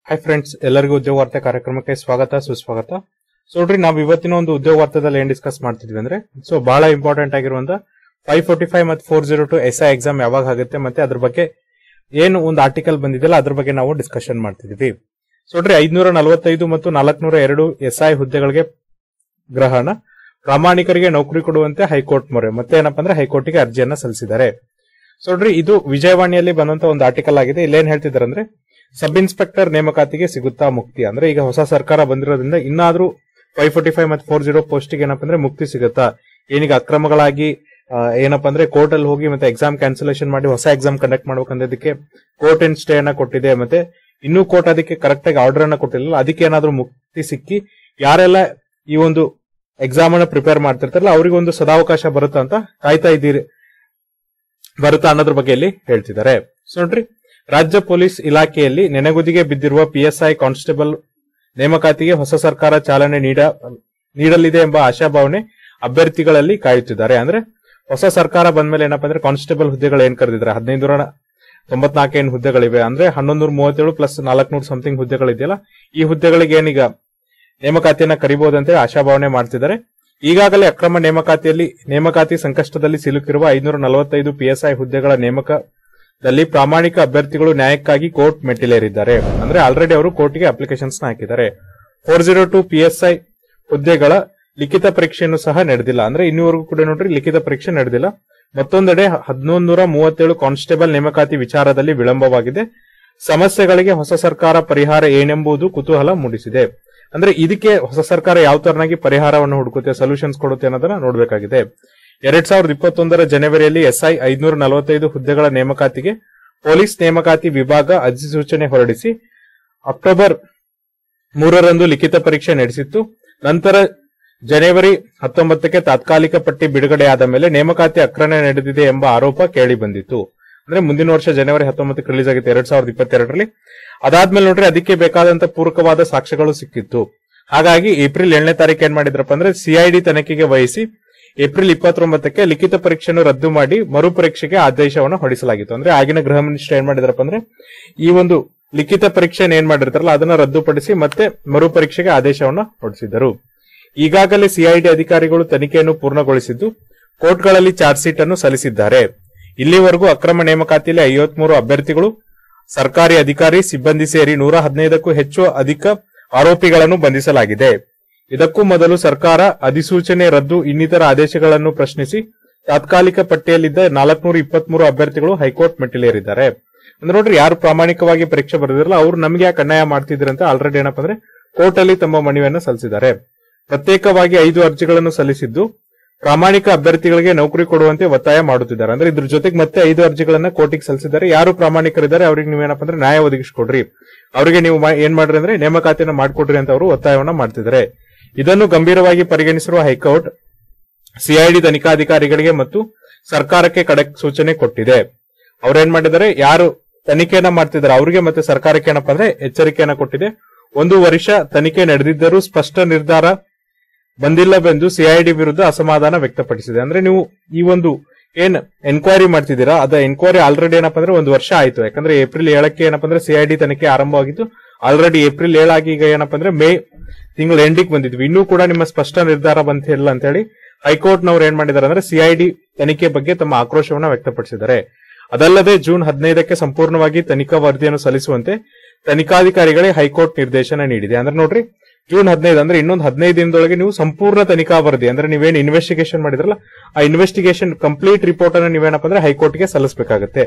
hi friends ಎಲ್ಲರಿಗೂ ಉದ್ಯೋಗ ವಾರ್ತೆ ಕಾರ್ಯಕ್ರಮಕ್ಕೆ ಸ್ವಾಗತ ಸುಸ್ವಾಗತ ಸೊ ನೋಡ್ರಿ ನಾವು ಇವತ್ತಿನ ಒಂದು ಉದ್ಯೋಗ ವಾರ್ತೆದಲ್ಲಿ ಏನ್ ಡಿಸ್ಕಸ್ ಮಾಡ್ತಿದ್ವಿ ಅಂದ್ರೆ ಸೊ ಬಹಳ ಇಂಪಾರ್ಟೆಂಟ್ ಆಗಿರುವಂತ ಫೈವ್ ಫೋರ್ಟಿ ಫೈವ್ ಮತ್ತು four zero two S I exam ಯಾವಾಗ ಆಗುತ್ತೆ ಮತ್ತೆ ಅದ್ರ ಬಗ್ಗೆ ಏನು ಒಂದು ಆರ್ಟಿಕಲ್ ಬಂದಿದೆಯಲ್ಲ ಅದ್ರ ಬಗ್ಗೆ ನಾವು ಡಿಸ್ಕಷನ್ ಮಾಡ್ತಿದ್ವಿ ಸೊ ನೋಡ್ರಿ ಐದ್ನೂರ ನಲವತ್ತೈದು ಮತ್ತು ನಾಲ್ಕನೂರ ಎರಡು ಎಸ್ ಐ ಹುದ್ದೆಗಳಿಗೆ ಗ್ರಹಣ ಪ್ರಾಮಾಣಿಕರಿಗೆ ನೌಕರಿ ಕೊಡುವಂತೆ ಹೈಕೋರ್ಟ್ ಮೊರೆ ಮತ್ತೆ ಏನಪ್ಪಾ ಅಂದ್ರೆ ಹೈಕೋರ್ಟ್ಗೆ ಅರ್ಜಿಯನ್ನ ಸಲ್ಲಿಸಿದ್ದಾರೆ ಸೊ ನೋಡ್ರಿ ಇದು ವಿಜಯವಾಣಿಯಲ್ಲಿ ಬಂದಂತ ಒಂದು ಆರ್ಟಿಕಲ್ ಆಗಿದೆ ಇಲ್ಲೇನ್ ಹೇಳ್ತಿದ್ದಾರೆ ಅಂದ್ರೆ ಸಬ್ ಇನ್ಸ್ಪೆಕ್ಟರ್ ನೇಮಕಾತಿಗೆ ಸಿಗುತ್ತಾ ಮುಕ್ತಿ ಅಂದ್ರೆ ಈಗ ಹೊಸ ಸರ್ಕಾರ ಬಂದಿರೋದ್ರಿಂದ ಇನ್ನಾದ್ರೂ ಫೈವ್ ಫೋರ್ಟಿ ಫೈವ್ ಮತ್ತು ಫೋರ್ ಜೀರೋ ಪೋಸ್ಟ್ಗೆ ಏನಪ್ಪಾ ಅಂದ್ರೆ ಮುಕ್ತಿ ಸಿಗುತ್ತಾ ಏನೀಗ ಅಕ್ರಮಗಳಾಗಿ ಆ, ಏನಪ್ಪಾ ಅಂದ್ರೆ ಕೋರ್ಟ್ ಅಲ್ಲಿ ಹೋಗಿ ಮತ್ತೆ ಎಕ್ಸಾಮ್ ಕ್ಯಾನ್ಸಲೇಷನ್ ಮಾಡಿ ಹೊಸ ಎಕ್ಸಾಮ್ ಕಂಡಕ್ಟ್ ಮಾಡ್ಬೇಕಂದಕ್ಕೆ ಕೋರ್ಟ್ ಅಂಡ್ ಸ್ಟೇ ಅನ್ನ ಕೊಟ್ಟಿದೆ ಮತ್ತೆ ಇನ್ನೂ ಕೋರ್ಟ್ ಅದಕ್ಕೆ ಕರೆಕ್ಟ್ ಆಗಿ ಆರ್ಡರ್ ಅನ್ನ ಕೊಟ್ಟಿಲ್ಲ ಅದಕ್ಕೆ ಏನಾದ್ರೂ ಮುಕ್ತಿ ಸಿಕ್ಕಿ ಯಾರೆಲ್ಲ ಈ ಒಂದು ಎಕ್ಸಾಮ್ ಅನ್ನ ಪ್ರಿಪೇರ್ ಮಾಡ್ತಿರ್ತಾರಲ್ಲ ಅವ್ರಿಗೆ ಒಂದು ಸದಾವಕಾಶ ಬರುತ್ತಾ ಅಂತ ಕಾಯ್ತಾ ಇದ್ದೀರಿ ಬರುತ್ತಾ ಅನ್ನೋದ್ರ ಬಗ್ಗೆ ಇಲ್ಲಿ ಹೇಳ್ತಿದ್ದಾರೆ ಸೊ ನೋಡ್ರಿ ರಾಜ್ಯ ಪೊಲೀಸ್ ಇಲಾಖೆಯಲ್ಲಿ ನೆನೆಗುದಿಗೆ ಬಿದ್ದಿರುವ ಪಿಎಸ್ಐ ಕಾನ್ಸ್ಟೇಬಲ್ ನೇಮಕಾತಿಗೆ ಹೊಸ ಸರ್ಕಾರ ಚಾಲನೆ ನೀಡ ನೀಡಲಿದೆ ಎಂಬ ಆಶಾಭಾವನೆ ಅಭ್ಯರ್ಥಿಗಳಲ್ಲಿ ಕಾಯುತ್ತಿದ್ದಾರೆ ಅಂದ್ರೆ ಹೊಸ ಸರ್ಕಾರ ಬಂದ್ಮೇಲೆ ಏನಪ್ಪಾ ಅಂದ್ರೆ ಕಾನ್ಸ್ಟೇಬಲ್ ಹುದ್ದೆಗಳು ಏನ್ ಕರೆದಿದ್ದಾರೆ ಹದಿನೈದು ತೊಂಬತ್ನಾಲ್ಕು ಏನ್ ಹುದ್ದೆಗಳಿವೆ ಅಂದ್ರೆ ಹನ್ನೊಂದೂರ ಮೂವತ್ತೇಳು ಪ್ಲಸ್ ನಾಲ್ಕನೂರ ಸಮಥಿಂಗ್ ಹುದ್ದೆಗಳಿದೆಯಲ್ಲ ಈ ಹುದ್ದೆಗಳಿಗೆ ಏನೀಗ ನೇಮಕಾತಿಯನ್ನ ಕರಿಬಹುದಂತೇಳಿ ಆಶಾಭಾವನೆ ಮಾಡ್ತಿದ್ದಾರೆ ಈಗಾಗಲೇ ಅಕ್ರಮ ನೇಮಕಾತಿಯಲ್ಲಿ ನೇಮಕಾತಿ ಸಂಕಷ್ಟದಲ್ಲಿ ಸಿಲುಕಿರುವ ಐನೂರ ನಲವತ್ತೈದು ಪಿಎಸ್ಐ ಹುದ್ದೆಗಳ ನೇಮಕದಲ್ಲಿ ಪ್ರಾಮಾಣಿಕ ಅಭ್ಯರ್ಥಿಗಳು ನ್ಯಾಯಕ್ಕಾಗಿ ಕೋರ್ಟ್ ಮೆಟ್ಟಿಲೇರಿದ್ದಾರೆ ಅಂದ್ರೆ ಆಲ್ರೆಡಿ ಅವರು ಕೋರ್ಟ್ಗೆ ಅಪ್ಲಿಕೇಶನ್ಸ್ ಹಾಕಿದ್ದಾರೆ ಫೋರ್ ಜೀರೋ ಟು ಪಿಎಸ್ಐ ಹುದ್ದೆಗಳ ಲಿಖಿತ ಪರೀಕ್ಷೆಯನ್ನು ಸಹ ನಡೆದಿಲ್ಲ ಅಂದ್ರೆ ಇನ್ನೂವರೆಗೂ ಕೂಡ ನೋಡ್ರಿ ಲಿಖಿತ ಪರೀಕ್ಷೆ ನಡೆದಿಲ್ಲ ಮತ್ತೊಂದೆಡೆ ಹದಿನೊಂದೂರ ಮೂವತ್ತೇಳು ಕಾನ್ಸ್ಟೇಬಲ್ ನೇಮಕಾತಿ ವಿಚಾರದಲ್ಲಿ ವಿಳಂಬವಾಗಿದೆ ಸಮಸ್ಯೆಗಳಿಗೆ ಹೊಸ ಸರ್ಕಾರ ಪರಿಹಾರ ಏನೆಂಬುದು ಕುತೂಹಲ ಮೂಡಿಸಿದೆ ಅಂದ್ರೆ ಇದಕ್ಕೆ ಹೊಸ ಸರ್ಕಾರ ಯಾವ ತರನಾಗಿ ಪರಿಹಾರವನ್ನು ಹುಡುಕುತ್ತೆ ಸೊಲ್ಯೂಷನ್ಸ್ ಕೊಡುತ್ತೆ ಅನ್ನೋದನ್ನ ನೋಡಬೇಕಾಗಿದೆ ಎರಡ್ ಸಾವಿರದ ಇಪ್ಪತ್ತೊಂದರ ಜನವರಿಯಲ್ಲಿ ಎಸ್ಐ ಐದುನೂರ ನಲವತ್ತೈದು ಹುದ್ದೆಗಳ ನೇಮಕಾತಿಗೆ ಪೊಲೀಸ್ ನೇಮಕಾತಿ ವಿಭಾಗ ಅಧಿಸೂಚನೆ ಹೊರಡಿಸಿ ಅಕ್ಟೋಬರ್ ಮೂರರಂದು ಲಿಖಿತ ಪರೀಕ್ಷೆ ನಡೆಸಿತ್ತು ನಂತರ ಜನವರಿ ಹತ್ತೊಂಬತ್ತಕ್ಕೆ ತಾತ್ಕಾಲಿಕ ಪಟ್ಟಿ ಬಿಡುಗಡೆಯಾದ ಮೇಲೆ ನೇಮಕಾತಿ ಅಕ್ರಮ ನಡೆದಿದೆ ಎಂಬ ಆರೋಪ ಕೇಳಿ ಬಂದಿತ್ತು ಅಂದ್ರೆ ಮುಂದಿನ ವರ್ಷ ಜನವರಿ ಹತ್ತೊಂಬತ್ತಕ್ಕೆ ರಿಲೀಸ್ ಆಗಿತ್ತು ಎರಡ್ ಸಾವಿರದ ಇಪ್ಪತ್ತೆರಡರಲ್ಲಿ ಅದಾದ್ಮೇಲೆ ನೋಡ್ರಿ ಅದಕ್ಕೆ ಬೇಕಾದಂತ ಪೂರಕವಾದ ಸಾಕ್ಷ್ಯಗಳು ಸಿಕ್ಕಿತ್ತು ಹಾಗಾಗಿ ಏಪ್ರಿಲ್ ಏಳನೇ ತಾರೀಕು ಏನ್ ಮಾಡಿದ್ರಪ್ಪ ಅಂದ್ರೆ ಸಿಐಡಿ ತನಿಖೆಗೆ ವಹಿಸಿ ಏಪ್ರಿಲ್ ಇಪ್ಪತ್ತೊಂಬತ್ತಕ್ಕೆ ಲಿಖಿತ ಪರೀಕ್ಷೆಯನ್ನು ರದ್ದು ಮಾಡಿ ಮರು ಪರೀಕ್ಷೆಗೆ ಆದೇಶವನ್ನು ಹೊರಡಿಸಲಾಗಿತ್ತು ಅಂದ್ರೆ ಆಗಿನ ಗೃಹ ಮಿನಿಸ್ಟರ್ ಏನ್ ಮಾಡಿದ್ರಪ್ಪ ಅಂದ್ರೆ ಈ ಒಂದು ಲಿಖಿತ ಪರೀಕ್ಷೆಯನ್ನು ಏನ್ ಮಾಡಿರ್ತಾರಲ್ಲ ಅದನ್ನ ರದ್ದುಪಡಿಸಿ ಮತ್ತೆ ಮರು ಪರೀಕ್ಷೆಗೆ ಆದೇಶವನ್ನು ಹೊರಡಿಸಿದ್ದರು ಈಗಾಗಲೇ ಸಿಐಡಿ ಅಧಿಕಾರಿಗಳು ತನಿಖೆಯನ್ನು ಪೂರ್ಣಗೊಳಿಸಿದ್ದು ಕೋರ್ಟ್ಗಳಲ್ಲಿ ಚಾರ್ಜ್ ಶೀಟ್ ಅನ್ನು ಸಲ್ಲಿಸಿದ್ದಾರೆ ಇಲ್ಲಿವರೆಗೂ ಅಕ್ರಮ ನೇಮಕಾತಿಯಲ್ಲಿ ಐವತ್ಮೂರು ಅಭ್ಯರ್ಥಿಗಳು ಸರ್ಕಾರಿ ಅಧಿಕಾರಿ ಸಿಬ್ಬಂದಿ ಸೇರಿ ನೂರ ಹದಿನೈದಕ್ಕೂ ಹೆಚ್ಚು ಅಧಿಕ ಆರೋಪಿಗಳನ್ನು ಬಂಧಿಸಲಾಗಿದೆ ಇದಕ್ಕೂ ಮೊದಲು ಸರ್ಕಾರ ಅಧಿಸೂಚನೆ ರದ್ದು ಇನ್ನಿತರ ಆದೇಶಗಳನ್ನು ಪ್ರಶ್ನಿಸಿ ತಾತ್ಕಾಲಿಕ ಪಟ್ಟಿಯಲ್ಲಿದ್ದ ನಾಲ್ಕನೂರ ಇಪ್ಪತ್ಮೂರು ಅಭ್ಯರ್ಥಿಗಳು ಹೈಕೋರ್ಟ್ ಮೆಟ್ಟಿಲೇರಿದ್ದಾರೆ ಅಂದ್ರೆ ನೋಡ್ರಿ ಯಾರು ಪ್ರಾಮಾಣಿಕವಾಗಿ ಪರೀಕ್ಷೆ ಬರೆದಿರಲ್ಲ ಅವ್ರು ನಮ್ಗೆ ಯಾಕೆ ಅನ್ಯಾಯ ಮಾಡ್ತಿದ್ರು ಅಂತ ಆಲ್ರೆಡಿ ಏನಪ್ಪಾ ಅಂದ್ರೆ ಕೋರ್ಟ್ ಅಲ್ಲಿ ತಮ್ಮ ಮನವಿಯನ್ನು ಸಲ್ಲಿಸಿದ್ದಾರೆ ಪ್ರತ್ಯೇಕವಾಗಿ ಐದು ಅರ್ಜಿಗಳನ್ನು ಸಲ್ಲಿಸಿದ್ದು ಪ್ರಾಮಾಣಿಕ ಅಭ್ಯರ್ಥಿಗಳಿಗೆ ನೌಕರಿ ಕೊಡುವಂತೆ ಒತ್ತಾಯ ಮಾಡುತ್ತಿದ್ದಾರೆ ಅಂದ್ರೆ ಇದ್ರ ಜೊತೆಗೆ ಮತ್ತೆ ಐದು ಅರ್ಜಿಗಳನ್ನ ಕೋರ್ಟಿಗೆ ಸಲ್ಲಿಸಿದ್ದಾರೆ ಯಾರು ಪ್ರಾಮಾಣಿಕರಿದ್ದಾರೆ ಅವ್ರಿಗೆ ನೀವೇನಪ್ಪ ಅಂದ್ರೆ ನ್ಯಾಯ ಒದಗಿಸಿಕೊಡ್ರಿ ಅವರಿಗೆ ನೀವು ಮಾ- ಏನ್ ಮಾಡ್ರಿ ಅಂದ್ರೆ ನೇಮಕಾತಿಯನ್ನ ಮಾಡ್ಕೊಡ್ರಿ ಅಂತ ಅವರು ಒತ್ತಾಯವನ್ನ ಮಾಡ್ತಿದ್ದಾರೆ ಇದನ್ನು ಗಂಭೀರವಾಗಿ ಪರಿಗಣಿಸಿರುವ ಹೈಕೋರ್ಟ್ ಸಿಐಡಿ ತನಿಖಾಧಿಕಾರಿಗಳಿಗೆ ಮತ್ತು ಸರ್ಕಾರಕ್ಕೆ ಖಡಕ್ ಸೂಚನೆ ಕೊಟ್ಟಿದೆ ಅವ್ರೇನ್ ಮಾಡಿದ್ದಾರೆ ಯಾರು ತನಿಖೆಯನ್ನ ಮಾಡ್ತಿದ್ದಾರೆ ಅವರಿಗೆ ಮತ್ತೆ ಸರ್ಕಾರಕ್ಕೆ ಏನಪ್ಪಾ ಅಂದ್ರೆ ಎಚ್ಚರಿಕೆಯನ್ನ ಕೊಟ್ಟಿದೆ ಒಂದು ವರ್ಷ ತನಿಖೆ ನಡೆದಿದ್ದರೂ ಸ್ಪಷ್ಟ ನಿರ್ಧಾರ ಬಂದಿಲ್ಲವೆಂದು ಸಿಐಡಿ ವಿರುದ್ಧ ಅಸಮಾಧಾನ ವ್ಯಕ್ತಪಡಿಸಿದೆ ಅಂದ್ರೆ ನೀವು ಈ ಒಂದು ಏನ್ ಎನ್ಕ್ವೈರಿ ಮಾಡ್ತಿದ್ದೀರಾ ಅದ ಎನ್ಕ್ವೈರಿ ಆಲ್ರೆಡಿ ಏನಪ್ಪಾ ಅಂದ್ರೆ ಒಂದು ವರ್ಷ ಆಯ್ತು ಯಾಕಂದ್ರೆ ಏಪ್ರಿಲ್ ಏಳಕ್ಕೆ ಏನಪ್ಪಾ ಅಂದ್ರೆ ಸಿಐಡಿ ತನಿಖೆ ಆರಂಭವಾಗಿತ್ತು ಆಲ್ರೆಡಿ ಏಪ್ರಿಲ್ ಏಳಾಗಿ ಈಗ ಏನಪ್ಪಾ ಅಂದ್ರೆ ಮೇ ತಿಂಗಳ ಎಂಡಿಗೆ ಬಂದಿದ್ವಿ ಇನ್ನೂ ಕೂಡ ನಿಮ್ಮ ಸ್ಪಷ್ಟ ನಿರ್ಧಾರ ಬಂತಿಲ್ಲ ಅಂತ ಹೇಳಿ ಹೈಕೋರ್ಟ್ ನವರು ಏನ್ ಮಾಡಿದ್ದಾರೆ ಅಂದ್ರೆ ಸಿಐಡಿ ತನಿಖೆ ಬಗ್ಗೆ ತಮ್ಮ ಆಕ್ರೋಶವನ್ನ ವ್ಯಕ್ತಪಡಿಸಿದ್ದಾರೆ ಅದಲ್ಲದೆ ಜೂನ್ ಹದಿನೈದಕ್ಕೆ ಸಂಪೂರ್ಣವಾಗಿ ತನಿಖಾ ವರದಿಯನ್ನು ಸಲ್ಲಿಸುವಂತೆ ತನಿಖಾಧಿಕಾರಿಗಳೇ ಹೈಕೋರ್ಟ್ ನಿರ್ದೇಶನ ನೀಡಿದೆ ಅಂದ್ರೆ ನೋಡ್ರಿ ಜೂನ್ ಹದಿನೈದು ಅಂದ್ರೆ ಇನ್ನೊಂದು ಹದಿನೈದು ದಿನದೊಳಗೆ ನೀವು ಸಂಪೂರ್ಣ ತನಿಖಾ ವರದಿ ಅಂದ್ರೆ ನೀವೇನು ಇನ್ವೆಸ್ಟಿಗೇಷನ್ ಮಾಡಿದ್ರಲ್ಲ ಆ ಇನ್ವೆಸ್ಟಿಗೇಷನ್ ಕಂಪ್ಲೀಟ್ ರಿಪೋರ್ಟ್ ಅನ್ನು ನೀವೇನಪ್ಪ ಅಂದ್ರೆ ಹೈಕೋರ್ಟ್ಗೆ ಸಲ್ಲಿಸಬೇಕಾಗುತ್ತೆ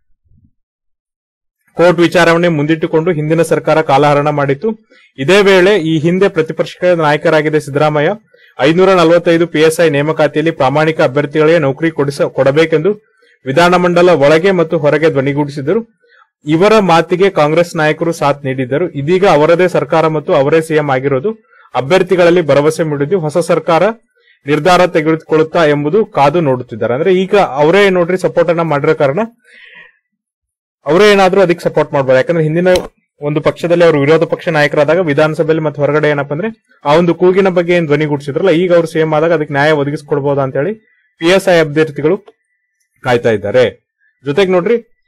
ಕೋರ್ಟ್ ವಿಚಾರಣೆ ಮುಂದಿಟ್ಟುಕೊಂಡು ಹಿಂದಿನ ಸರ್ಕಾರ ಕಾಲಹರಣ ಮಾಡಿತ್ತು ಇದೇ ವೇಳೆ ಈ ಹಿಂದೆ ಪ್ರತಿಪಕ್ಷ ನಾಯಕರಾಗಿದ್ದ ಸಿದ್ದರಾಮಯ್ಯ ಐನೂರ ನಲವತ್ತೈದು ಪಿಎಸ್ಐ ನೇಮಕಾತಿಯಲ್ಲಿ ಪ್ರಾಮಾಣಿಕ ಅಭ್ಯರ್ಥಿಗಳಿಗೆ ನೌಕರಿ ಕೊಡಿಸ ಕೊಡಬೇಕೆಂದು ವಿಧಾನಮಂಡಲ ಒಳಗೆ ಮತ್ತು ಹೊರಗೆ ಧ್ವನಿಗೂಡಿಸಿದರು ಇವರ ಮಾತಿಗೆ ಕಾಂಗ್ರೆಸ್ ನಾಯಕರು ಸಾಥ್ ನೀಡಿದ್ದರು ಇದೀಗ ಅವರದೇ ಸರ್ಕಾರ ಮತ್ತು ಅವರೇ ಸಿಎಂ ಆಗಿರೋದು ಅಭ್ಯರ್ಥಿಗಳಲ್ಲಿ ಭರವಸೆ ಮೂಡಿದ್ದು ಹೊಸ ಸರ್ಕಾರ ನಿರ್ಧಾರ ತೆಗೆದುಕೊಳ್ಳುತ್ತಾ ಎಂಬುದು ಕಾದು ನೋಡುತ್ತಿದ್ದಾರೆ ಅಂದ್ರೆ ಈಗ ಅವರೇ ನೋಡ್ರಿ ಸಪೋರ್ಟ್ ಅನ್ನ ಮಾಡಿರೋ ಕಾರಣ ಅವರೇ ಏನಾದ್ರೂ ಅದಕ್ಕೆ ಸಪೋರ್ಟ್ ಮಾಡ್ಬೋದು ಯಾಕಂದ್ರೆ ಹಿಂದಿನ ಒಂದು ಪಕ್ಷದಲ್ಲಿ ಅವರು ವಿರೋಧ ಪಕ್ಷ ನಾಯಕರಾದಾಗ ವಿಧಾನಸಭೆಯಲ್ಲಿ ಮತ್ತೆ ಹೊರಗಡೆ ಏನಪ್ಪಾ ಅಂದ್ರೆ ಆ ಒಂದು ಕೂಗಿನ ಬಗ್ಗೆ ಏನ್ ಧ್ವನಿಗೂಡಿಸಿದ್ರಲ್ಲ ಈಗ ಅವರು ಸಿಎಂ ಆದಾಗ ಅದಕ್ಕೆ ನ್ಯಾಯ ಒದಗಿಸಿಕೊಡ್ಬೋದಾ ಅಂತ ಹೇಳಿ ಪಿಎಸ್ಐ ಅಭ್ಯರ್ಥಿಗಳು ಕಾಯ್ತಾ ಇದ್ದಾರೆ ಜೊತೆಗೆ ನೋಡ್ರಿ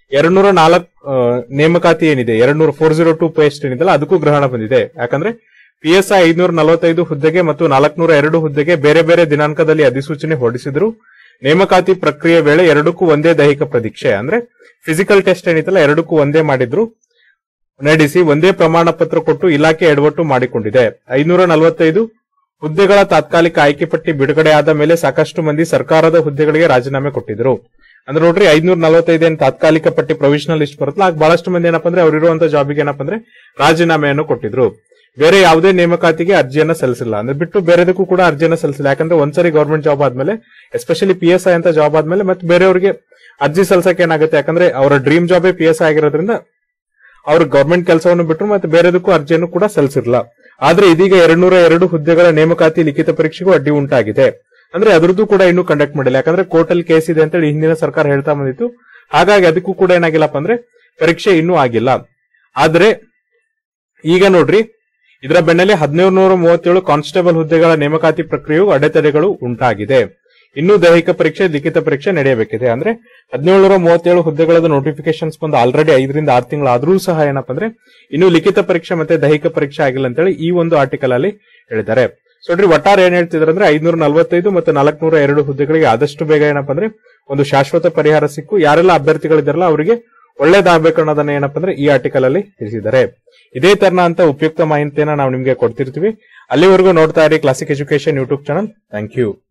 ಎರಡ್ನೂರ ನಾಲ್ಕು ನೇಮಕಾತಿ ಏನಿದೆ ಎರಡ್ನೂರ ಫೋರ್ ಜೀರೋ ಟೂ ಪೋಸ್ಟ್ ಏನಿದೆಲ್ಲ ಅದಕ್ಕೂ ಗ್ರಹಣ ಬಂದಿದೆ ಯಾಕಂದ್ರೆ ಪಿ ಎಸ್ ಐ ಐದ್ನೂರ ನಲವತ್ತೈದು ಹುದ್ದೆಗೆ ಮತ್ತು ನಾಲ್ಕನೂರ ಎರಡು ಹುದ್ದೆಗೆ ಬೇರೆ ಬೇರೆ ದಿನಾಂಕದಲ್ಲಿ ಅಧಿಸೂಚನೆ ಹೊರಡಿಸಿದ್ರು ನೇಮಕಾತಿ ಪ್ರಕ್ರಿಯೆ ವೇಳೆ ಎರಡಕ್ಕೂ ಒಂದೇ ದೈಹಿಕ ಪರೀಕ್ಷೆ ಅಂದ್ರೆ ಫಿಸಿಕಲ್ ಟೆಸ್ಟ್ ಏನಿತ್ತಲ್ಲ ಎರಡಕ್ಕೂ ಒಂದೇ ಮಾಡಿದ್ರು ನಡೆಸಿ ಒಂದೇ ಪ್ರಮಾಣ ಪತ್ರ ಕೊಟ್ಟು ಇಲಾಖೆ ಎಡವಟ್ಟು ಮಾಡಿಕೊಂಡಿದೆ ಐನೂರ ನಲವತ್ತೈದು ಹುದ್ದೆಗಳ ತಾತ್ಕಾಲಿಕ ಆಯ್ಕೆ ಪಟ್ಟಿ ಬಿಡುಗಡೆಯಾದ ಮೇಲೆ ಸಾಕಷ್ಟು ಮಂದಿ ಸರ್ಕಾರದ ಹುದ್ದೆಗಳಿಗೆ ರಾಜೀನಾಮೆ ಕೊಟ್ಟಿದ್ರು ಅಂದ್ರೆ ನೋಡ್ರಿ ಐದ್ನೂರ ನಲವತ್ತೈದು ಏನ್ ತಾತ್ಕಾಲಿಕ ಪಟ್ಟಿ ಪ್ರೊವಿಷನಲ್ ಲಿಸ್ಟ್ ಬರುತ್ತಲ್ಲ ಆಗ ಬಹಳಷ್ಟು ಮಂದಿ ಏನಪ್ಪಾ ಅಂದ್ರೆ ಅವ್ರು ಇರುವಂತ ಜಾಬಿಗೆ ಏನಪ್ಪಾ ಅಂದ್ರೆ ರಾಜೀನಾಮೆಯನ್ನು ಕೊಟ್ಟಿದ್ರು ಬೇರೆ ಯಾವುದೇ ನೇಮಕಾತಿಗೆ ಅರ್ಜಿಯನ್ನ ಸಲ್ಲಿಸಿಲ್ಲ ಅಂದ್ರೆ ಬಿಟ್ಟು ಬೇರೆದಕ್ಕೂ ಕೂಡ ಅರ್ಜಿಯನ್ನ ಸಲ್ಲಿಸಿಲ್ಲ ಯಾಕಂದ್ರೆ ಒಂದ್ಸರಿ ಗೌರ್ಮೆಂಟ್ ಜಾಬ್ ಆದ್ಮೇಲೆ ಎಸ್ಪೆಷಲಿ ಪಿ ಎಸ್ ಐ ಅಂತ ಜಾಬ್ ಆದ್ಮೇಲೆ ಮತ್ತೆ ಬೇರೆಯವರಿಗೆ ಅರ್ಜಿ ಸಲ್ಸಕ್ಕೆ ಏನಾಗುತ್ತೆ ಯಾಕಂದ್ರೆ ಅವರ ಡ್ರೀಮ್ ಜಾಬೇ ಪಿ ಎಸ್ ಐ ಆಗಿರೋದ್ರಿಂದ ಅವ್ರು ಗೌರ್ಮೆಂಟ್ ಕೆಲಸವನ್ನು ಬಿಟ್ಟರು ಮತ್ತೆ ಬೇರೆದಕ್ಕೂ ಅರ್ಜಿಯನ್ನು ಕೂಡ ಸಲ್ಲಿಸಿರಲ್ಲ ಆದ್ರೆ ಇದೀಗ ಎರಡ್ನೂರ ಎರಡು ಹುದ್ದೆಗಳ ನೇಮಕಾತಿ ಲಿಖಿತ ಪರೀಕ್ಷೆಗೂ ಅಡ್ಡಿ ಉಂಟಾಗಿದೆ ಅಂದ್ರೆ ಅದರದ್ದು ಕೂಡ ಇನ್ನೂ ಕಂಡಕ್ಟ್ ಮಾಡಿಲ್ಲ ಯಾಕಂದ್ರೆ ಕೋರ್ಟ್ ಅಲ್ಲಿ ಕೇಸ್ ಇದೆ ಅಂತೇಳಿ ಹಿಂದಿನ ಸರ್ಕಾರ ಹೇಳ್ತಾ ಬಂದಿತ್ತು ಹಾಗಾಗಿ ಅದಕ್ಕೂ ಕೂಡ ಏನಾಗಿಲ್ಲಪ್ಪ ಅಂದ್ರೆ ಪರೀಕ್ಷೆ ಇನ್ನೂ ಆಗಿಲ್ಲ ಆದ್ರೆ ಈಗ ನೋಡ್ರಿ ಇದರ ಬೆನ್ನಲ್ಲೇ ಹದಿನೇಳು ನೂರ ಮೂವತ್ತೇಳು ಕಾನ್ಸ್ಟೇಬಲ್ ಹುದ್ದೆಗಳ ನೇಮಕಾತಿ ಪ್ರಕ್ರಿಯೆಯು ಅಡೆತಡೆಗಳು ಉಂಟಾಗಿದೆ ಇನ್ನೂ ದೈಹಿಕ ಪರೀಕ್ಷೆ ಲಿಖಿತ ಪರೀಕ್ಷೆ ನಡೆಯಬೇಕಿದೆ ಅಂದ್ರೆ ಹದಿನೇಳು ಮೂವತ್ತೇಳು ಹುದ್ದೆಗಳದ ನೋಟಿಫಿಕೇಶನ್ಸ್ ಬಂದು ಆಲ್ರೆಡಿ ಐದರಿಂದ ಆರು ತಿಂಗಳಾದ್ರೂ ಸಹ ಏನಪ್ಪಾ ಅಂದ್ರೆ ಇನ್ನು ಲಿಖಿತ ಪರೀಕ್ಷೆ ಮತ್ತೆ ದೈಹಿಕ ಪರೀಕ್ಷೆ ಆಗಿಲ್ಲ ಅಂತೇಳಿ ಈ ಒಂದು ಆರ್ಟಿಕಲ್ ಅಲ್ಲಿ ಹೇಳಿದ್ದಾರೆ ಸೊ ನೋಡ್ರಿ ಒಟ್ಟಾರೆ ಏನ್ ಹೇಳ್ತಿದಾರೆ ಅಂದ್ರೆ ಐನೂರ ನಲವತ್ತೈದು ಮತ್ತು ನಾಲ್ಕನೂರ ಎರಡು ಹುದ್ದೆಗಳಿಗೆ ಆದಷ್ಟು ಬೇಗ ಏನಪ್ಪಾ ಅಂದ್ರೆ ಒಂದು ಶಾಶ್ವತ ಪರಿಹಾರ ಸಿಕ್ಕು ಯಾರೆಲ್ಲ ಅಭ್ಯರ್ಥಿಗಳಿದಾರಲ್ಲ ಅವರಿಗೆ ಒಳ್ಳೇದಾಗಬೇಕು ಅನ್ನೋದನ್ನ ಏನಪ್ಪಾ ಅಂದ್ರೆ ಈ ಆರ್ಟಿಕಲ್ ಅಲ್ಲಿ ತಿಳಿಸಿದ್ದಾರೆ ಇದೇ ತರನ ಅಂತ ಉಪಯುಕ್ತ ಮಾಹಿತಿಯನ್ನ ನಾವು ನಿಮ್ಗೆ ಕೊಡ್ತಿರ್ತೀವಿ ಅಲ್ಲಿವರೆಗೂ ನೋಡ್ತಾ ಇರಿ classic education YouTube channel thank you